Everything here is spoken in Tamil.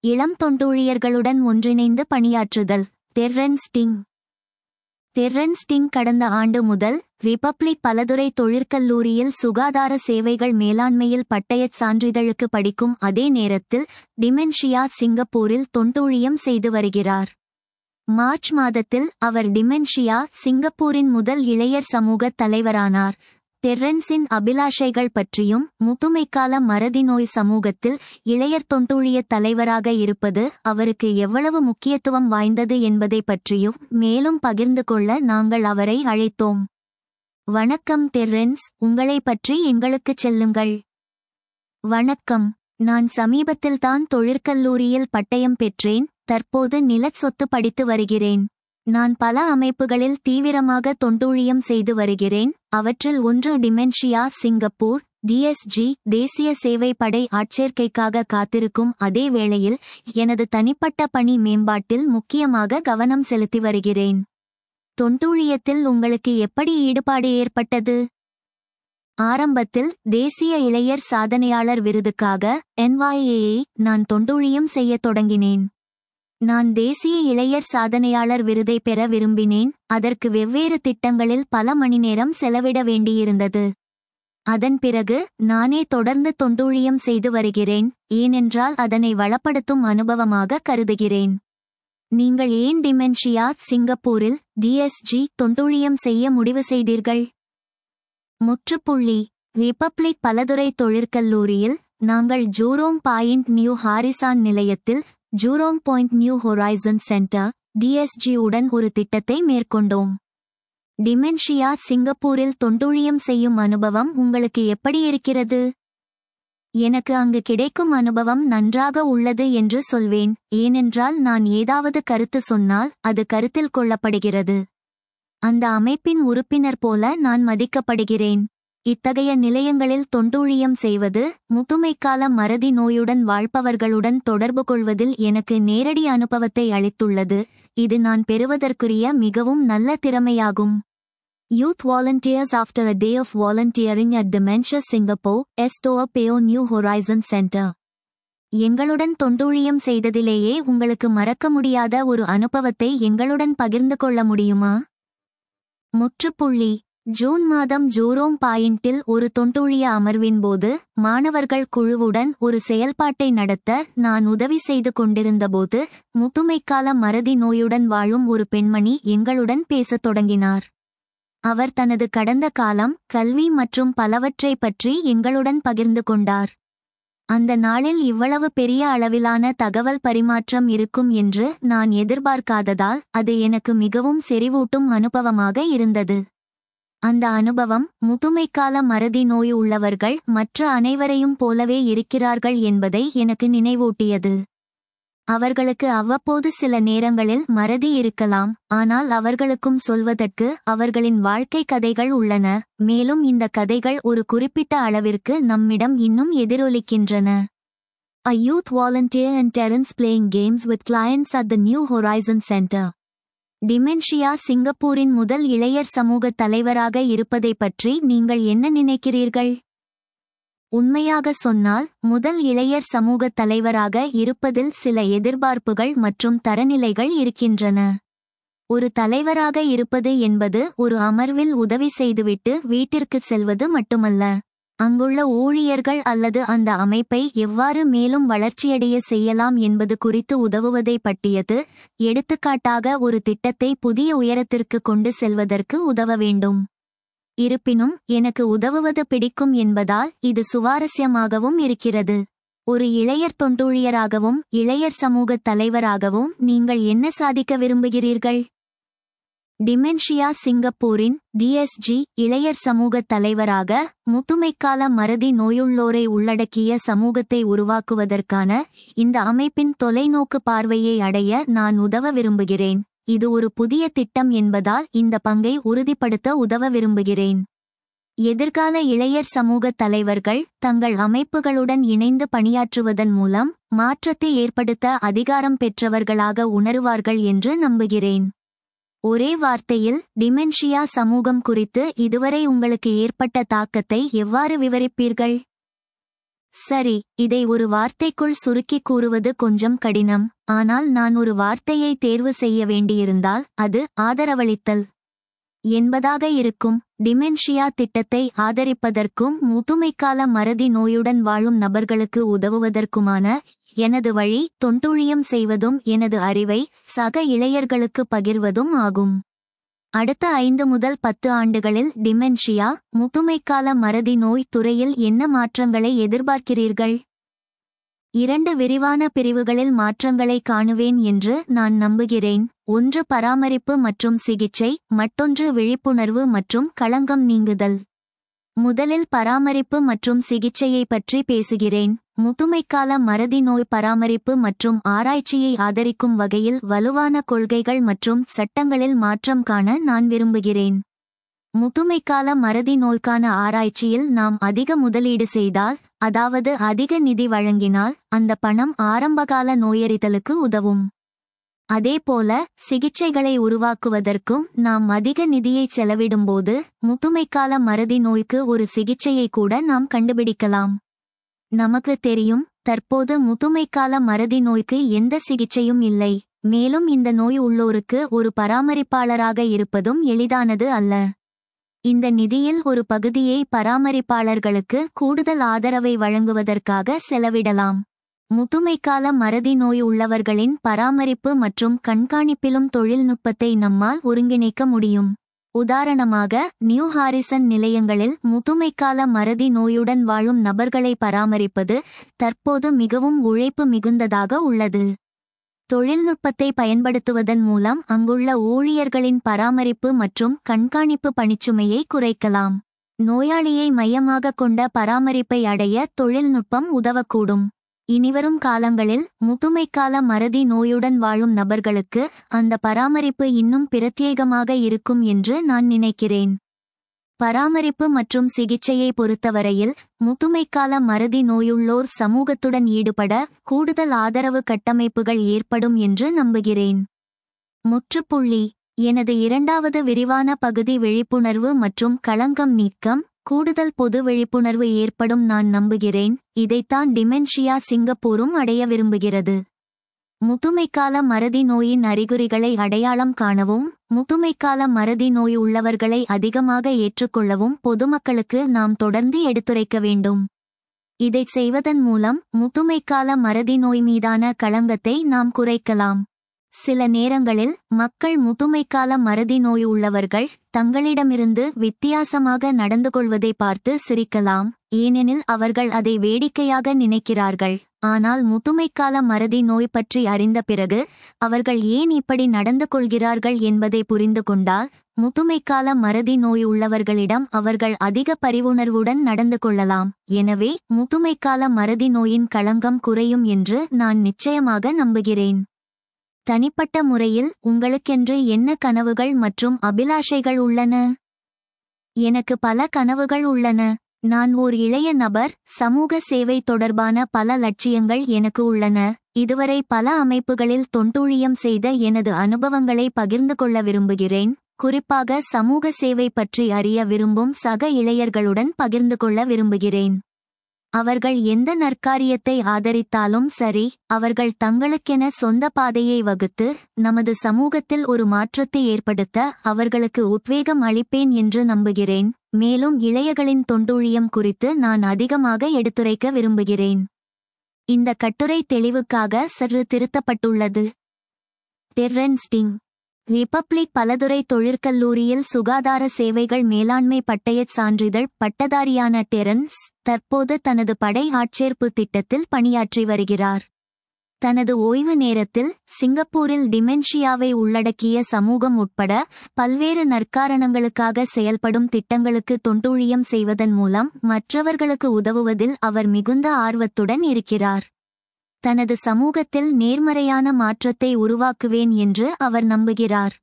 இளம் தொண்டூழியர்களுடன் ஒன்றிணைந்து பணியாற்றுதல் டெர்ரன்ஸ் டிங் டெர்ரன்ஸ் டிங் கடந்த ஆண்டு முதல் ரிபப்ளிக் பலதுறை தொழிற்கல்லூரியில் சுகாதார சேவைகள் மேலாண்மையில் பட்டயச் சான்றிதழுக்கு படிக்கும் அதே நேரத்தில் டிமென்ஷியா சிங்கப்பூரில் தொண்டூழியம் செய்து வருகிறார் மார்ச் மாதத்தில் அவர் டிமென்ஷியா சிங்கப்பூரின் முதல் இளையர் சமூக தலைவரானார் டெர்ரன்ஸின் அபிலாஷைகள் பற்றியும் முதுமைக்கால மறதி நோய் சமூகத்தில் இளையர் தொண்டூழிய தலைவராக இருப்பது அவருக்கு எவ்வளவு முக்கியத்துவம் வாய்ந்தது என்பதை பற்றியும் மேலும் பகிர்ந்து கொள்ள நாங்கள் அவரை அழைத்தோம் வணக்கம் டெர்ரன்ஸ் உங்களை பற்றி எங்களுக்குச் செல்லுங்கள் வணக்கம் நான் சமீபத்தில்தான் தொழிற்கல்லூரியில் பட்டயம் பெற்றேன் தற்போது நிலச் சொத்து படித்து வருகிறேன் நான் பல அமைப்புகளில் தீவிரமாக தொண்டூழியம் செய்து வருகிறேன் அவற்றில் ஒன்று டிமென்ஷியா சிங்கப்பூர் டிஎஸ்ஜி தேசிய சேவை படை ஆட்சேர்க்கைக்காக காத்திருக்கும் அதே வேளையில் எனது தனிப்பட்ட பணி மேம்பாட்டில் முக்கியமாக கவனம் செலுத்தி வருகிறேன் தொண்டூழியத்தில் உங்களுக்கு எப்படி ஈடுபாடு ஏற்பட்டது ஆரம்பத்தில் தேசிய இளையர் சாதனையாளர் விருதுக்காக என்வாஏயை நான் தொண்டூழியம் செய்யத் தொடங்கினேன் நான் தேசிய இளையர் சாதனையாளர் விருதை பெற விரும்பினேன் அதற்கு வெவ்வேறு திட்டங்களில் பல மணி நேரம் செலவிட வேண்டியிருந்தது அதன் பிறகு நானே தொடர்ந்து தொண்டூழியம் செய்து வருகிறேன் ஏனென்றால் அதனை வளப்படுத்தும் அனுபவமாக கருதுகிறேன் நீங்கள் ஏன் டிமென்ஷியா சிங்கப்பூரில் டிஎஸ்ஜி தொண்டூழியம் செய்ய முடிவு செய்தீர்கள் முற்றுப்புள்ளி ரிபப்ளிக் பலதுறை தொழிற்கல்லூரியில் நாங்கள் ஜூரோம் பாயிண்ட் நியூ ஹாரிசான் நிலையத்தில் Jurong point New Horizon centre டிஎஸ்ஜி உடன் ஒரு திட்டத்தை மேற்கொண்டோம் டிமென்ஷியா சிங்கப்பூரில் தொண்டூழியம் செய்யும் அனுபவம் உங்களுக்கு எப்படி இருக்கிறது எனக்கு அங்கு கிடைக்கும் அனுபவம் நன்றாக உள்ளது என்று சொல்வேன் ஏனென்றால் நான் ஏதாவது கருத்து சொன்னால் அது கருத்தில் கொள்ளப்படுகிறது அந்த அமைப்பின் உறுப்பினர் போல நான் மதிக்கப்படுகிறேன் இத்தகைய நிலையங்களில் தொண்டூழியம் செய்வது முதுமைக்கால மறதி நோயுடன் வாழ்பவர்களுடன் தொடர்பு கொள்வதில் எனக்கு நேரடி அனுபவத்தை அளித்துள்ளது இது நான் பெறுவதற்குரிய மிகவும் நல்ல திறமையாகும் youth volunteers after a day of volunteering at Dementia Singapore எஸ்டோஅ பேயோ நியூ ஹொரைசன் சென்டர் எங்களுடன் தொண்டூழியம் செய்ததிலேயே உங்களுக்கு மறக்க முடியாத ஒரு அனுபவத்தை எங்களுடன் பகிர்ந்து கொள்ள முடியுமா முற்றுப்புள்ளி ஜூன் மாதம் ஜூரோம் பாயிண்டில் ஒரு தொண்டூழிய அமர்வின் போது மாணவர்கள் குழுவுடன் ஒரு செயல்பாட்டை நடத்த நான் உதவி செய்து கொண்டிருந்தபோது முதுமைக்கால மறதி நோயுடன் வாழும் ஒரு பெண்மணி எங்களுடன் பேசத் தொடங்கினார் அவர் தனது கடந்த காலம் கல்வி மற்றும் பலவற்றை பற்றி எங்களுடன் பகிர்ந்து கொண்டார் அந்த நாளில் இவ்வளவு பெரிய அளவிலான தகவல் பரிமாற்றம் இருக்கும் என்று நான் எதிர்பார்க்காததால் அது எனக்கு மிகவும் செறிவூட்டும் அனுபவமாக இருந்தது அந்த அனுபவம் முதுமைக்கால மறதி நோய் உள்ளவர்கள் மற்ற அனைவரையும் போலவே இருக்கிறார்கள் என்பதை எனக்கு நினைவூட்டியது அவர்களுக்கு அவ்வப்போது சில நேரங்களில் மறதி இருக்கலாம் ஆனால் அவர்களுக்கும் சொல்வதற்கு அவர்களின் வாழ்க்கை கதைகள் உள்ளன மேலும் இந்த கதைகள் ஒரு குறிப்பிட்ட அளவிற்கு நம்மிடம் இன்னும் எதிரொலிக்கின்றன A youth volunteer and Terence playing games with clients at the New Horizon Center. Dementia சிங்கப்பூரின் முதல் இளையர் சமூக தலைவராக இருப்பதை பற்றி நீங்கள் என்ன நினைக்கிறீர்கள் உண்மையாக சொன்னால் முதல் இளையர் சமூக தலைவராக இருப்பதில் சில எதிர்பார்ப்புகள் மற்றும் தரநிலைகள் இருக்கின்றன ஒரு தலைவராக இருப்பது என்பது ஒரு அமர்வில் உதவி செய்துவிட்டு வீட்டிற்கு செல்வது மட்டுமல்ல அங்குள்ள ஊழியர்கள் அல்லது அந்த அமைப்பை எவ்வாறு மேலும் வளர்ச்சியடைய செய்யலாம் என்பது குறித்து உதவுவதை பற்றியது எடுத்துக்காட்டாக ஒரு திட்டத்தை புதிய உயரத்திற்கு கொண்டு செல்வதற்கு உதவ வேண்டும் இருப்பினும் எனக்கு உதவுவது பிடிக்கும் என்பதால் இது சுவாரஸ்யமாகவும் இருக்கிறது ஒரு இளையர் தொண்டூழியராகவும் இளையர் சமூக தலைவராகவும் நீங்கள் என்ன சாதிக்க விரும்புகிறீர்கள் டிமென்ஷியா சிங்கப்பூரின் டிஎஸ்ஜி இளையர் சமூக தலைவராக முதுமைக்கால மறதி நோயுள்ளோரை உள்ளடக்கிய சமூகத்தை உருவாக்குவதற்கான இந்த அமைப்பின் தொலைநோக்கு பார்வையை அடைய நான் உதவ விரும்புகிறேன் இது ஒரு புதிய திட்டம் என்பதால் இந்த பங்கை உறுதிப்படுத்த உதவ விரும்புகிறேன் எதிர்கால இளையர் சமூக தலைவர்கள் தங்கள் அமைப்புகளுடன் இணைந்து பணியாற்றுவதன் மூலம் மாற்றத்தை ஏற்படுத்த அதிகாரம் பெற்றவர்களாக உணருவார்கள் என்று நம்புகிறேன் ஒரே வார்த்தையில் டிமென்ஷியா சமூகம் குறித்து இதுவரை உங்களுக்கு ஏற்பட்ட தாக்கத்தை எவ்வாறு விவரிப்பீர்கள் சரி இதை ஒரு வார்த்தைக்குள் சுருக்கிக் கூறுவது கொஞ்சம் கடினம் ஆனால் நான் ஒரு வார்த்தையை தேர்வு செய்ய வேண்டியிருந்தால் அது ஆதரவளித்தல் என்பதாக இருக்கும் டிமென்ஷியா திட்டத்தை ஆதரிப்பதற்கும் முதுமைக்கால மறதி நோயுடன் வாழும் நபர்களுக்கு உதவுவதற்குமான எனது வழி தொண்டுழியம் செய்வதும் எனது அறிவை சக இளையர்களுக்கு பகிர்வதும் ஆகும் அடுத்த ஐந்து முதல் பத்து ஆண்டுகளில் டிமென்ஷியா முதுமைக்கால மறதி நோய் துறையில் என்ன மாற்றங்களை எதிர்பார்க்கிறீர்கள் இரண்டு விரிவான பிரிவுகளில் மாற்றங்களை காணுவேன் என்று நான் நம்புகிறேன் ஒன்று பராமரிப்பு மற்றும் சிகிச்சை மற்றொன்று விழிப்புணர்வு மற்றும் களங்கம் நீங்குதல் முதலில் பராமரிப்பு மற்றும் சிகிச்சையை பற்றி பேசுகிறேன் முதுமைக்கால மறதி நோய் பராமரிப்பு மற்றும் ஆராய்ச்சியை ஆதரிக்கும் வகையில் வலுவான கொள்கைகள் மற்றும் சட்டங்களில் மாற்றம் காண நான் விரும்புகிறேன் முதுமைக்கால மறதி நோய்க்கான ஆராய்ச்சியில் நாம் அதிக முதலீடு செய்தால் அதாவது அதிக நிதி வழங்கினால் அந்த பணம் ஆரம்பகால நோயறிதலுக்கு உதவும் அதேபோல சிகிச்சைகளை உருவாக்குவதற்கும் நாம் அதிக நிதியை செலவிடும்போது முதுமைக்கால மறதி நோய்க்கு ஒரு சிகிச்சையை கூட நாம் கண்டுபிடிக்கலாம் நமக்கு தெரியும் தற்போது முதுமைக்கால மறதி நோய்க்கு எந்த சிகிச்சையும் இல்லை மேலும் இந்த நோய் உள்ளோருக்கு ஒரு பராமரிப்பாளராக இருப்பதும் எளிதானது அல்ல இந்த நிதியில் ஒரு பகுதியை பராமரிப்பாளர்களுக்கு கூடுதல் ஆதரவை வழங்குவதற்காக செலவிடலாம் முதுமைக்கால மறதி நோய் உள்ளவர்களின் பராமரிப்பு மற்றும் கண்காணிப்பிலும் தொழில்நுட்பத்தை நம்மால் ஒருங்கிணைக்க முடியும் உதாரணமாக நியூ ஹாரிசன் நிலையங்களில் முதுமைக்கால மறதி நோயுடன் வாழும் நபர்களை பராமரிப்பது தற்போது மிகவும் உழைப்பு மிகுந்ததாக உள்ளது தொழில்நுட்பத்தை பயன்படுத்துவதன் மூலம் அங்குள்ள ஊழியர்களின் பராமரிப்பு மற்றும் கண்காணிப்பு பணிச்சுமையை குறைக்கலாம் நோயாளியை மையமாக கொண்ட பராமரிப்பை அடைய தொழில்நுட்பம் உதவக்கூடும் இனிவரும் காலங்களில் முதுமைக்கால மறதி நோயுடன் வாழும் நபர்களுக்கு அந்த பராமரிப்பு இன்னும் பிரத்யேகமாக இருக்கும் என்று நான் நினைக்கிறேன் பராமரிப்பு மற்றும் சிகிச்சையை பொறுத்தவரையில் முதுமைக்கால மறதி நோயுள்ளோர் சமூகத்துடன் ஈடுபட கூடுதல் ஆதரவு கட்டமைப்புகள் ஏற்படும் என்று நம்புகிறேன் முற்றுப்புள்ளி எனது இரண்டாவது விரிவான பகுதி விழிப்புணர்வு மற்றும் களங்கம் நீக்கம் கூடுதல் பொது விழிப்புணர்வு ஏற்படும் நான் நம்புகிறேன் இதைத்தான் டிமென்ஷியா சிங்கப்பூரும் அடைய விரும்புகிறது முதுமைக்கால மறதி நோயின் அறிகுறிகளை அடையாளம் காணவும் முதுமைக்கால மறதி நோய் உள்ளவர்களை அதிகமாக ஏற்றுக்கொள்ளவும் பொதுமக்களுக்கு நாம் தொடர்ந்து எடுத்துரைக்க வேண்டும் இதைச் செய்வதன் மூலம் முதுமைக்கால மறதி நோய் மீதான களங்கத்தை நாம் குறைக்கலாம் சில நேரங்களில் மக்கள் முதுமைக்கால மறதி நோய் உள்ளவர்கள் தங்களிடமிருந்து வித்தியாசமாக நடந்து கொள்வதை பார்த்து சிரிக்கலாம் ஏனெனில் அவர்கள் அதை வேடிக்கையாக நினைக்கிறார்கள் ஆனால் முதுமைக்கால மறதி நோய் பற்றி அறிந்த பிறகு அவர்கள் ஏன் இப்படி நடந்து கொள்கிறார்கள் என்பதை புரிந்து கொண்டால் முதுமைக்கால மறதி நோய் உள்ளவர்களிடம் அவர்கள் அதிக பரிவுணர்வுடன் நடந்து கொள்ளலாம் எனவே முதுமைக்கால மறதி நோயின் களங்கம் குறையும் என்று நான் நிச்சயமாக நம்புகிறேன் தனிப்பட்ட முறையில் உங்களுக்கென்று என்ன கனவுகள் மற்றும் அபிலாஷைகள் உள்ளன எனக்கு பல கனவுகள் உள்ளன நான் ஓர் இளைய நபர் சமூக சேவை தொடர்பான பல லட்சியங்கள் எனக்கு உள்ளன இதுவரை பல அமைப்புகளில் தொண்டூழியம் செய்த எனது அனுபவங்களை பகிர்ந்து கொள்ள விரும்புகிறேன் குறிப்பாக சமூக சேவை பற்றி அறிய விரும்பும் சக இளையர்களுடன் பகிர்ந்து கொள்ள விரும்புகிறேன் அவர்கள் எந்த நற்காரியத்தை ஆதரித்தாலும் சரி அவர்கள் தங்களுக்கென சொந்த பாதையை வகுத்து நமது சமூகத்தில் ஒரு மாற்றத்தை ஏற்படுத்த அவர்களுக்கு உத்வேகம் அளிப்பேன் என்று நம்புகிறேன் மேலும் இளையகளின் தொண்டூழியம் குறித்து நான் அதிகமாக எடுத்துரைக்க விரும்புகிறேன் இந்த கட்டுரை தெளிவுக்காக சற்று திருத்தப்பட்டுள்ளது டெர்ரென்ஸ்டிங் ரிபப்ளிக் பலதுறை தொழிற்கல்லூரியில் சுகாதார சேவைகள் மேலாண்மை பட்டயச் சான்றிதழ் பட்டதாரியான டெரன்ஸ் தற்போது தனது படை ஆட்சேர்ப்பு திட்டத்தில் பணியாற்றி வருகிறார் தனது ஓய்வு நேரத்தில் சிங்கப்பூரில் டிமென்ஷியாவை உள்ளடக்கிய சமூகம் உட்பட பல்வேறு நற்காரணங்களுக்காக செயல்படும் திட்டங்களுக்கு தொண்டூழியம் செய்வதன் மூலம் மற்றவர்களுக்கு உதவுவதில் அவர் மிகுந்த ஆர்வத்துடன் இருக்கிறார் தனது சமூகத்தில் நேர்மறையான மாற்றத்தை உருவாக்குவேன் என்று அவர் நம்புகிறார்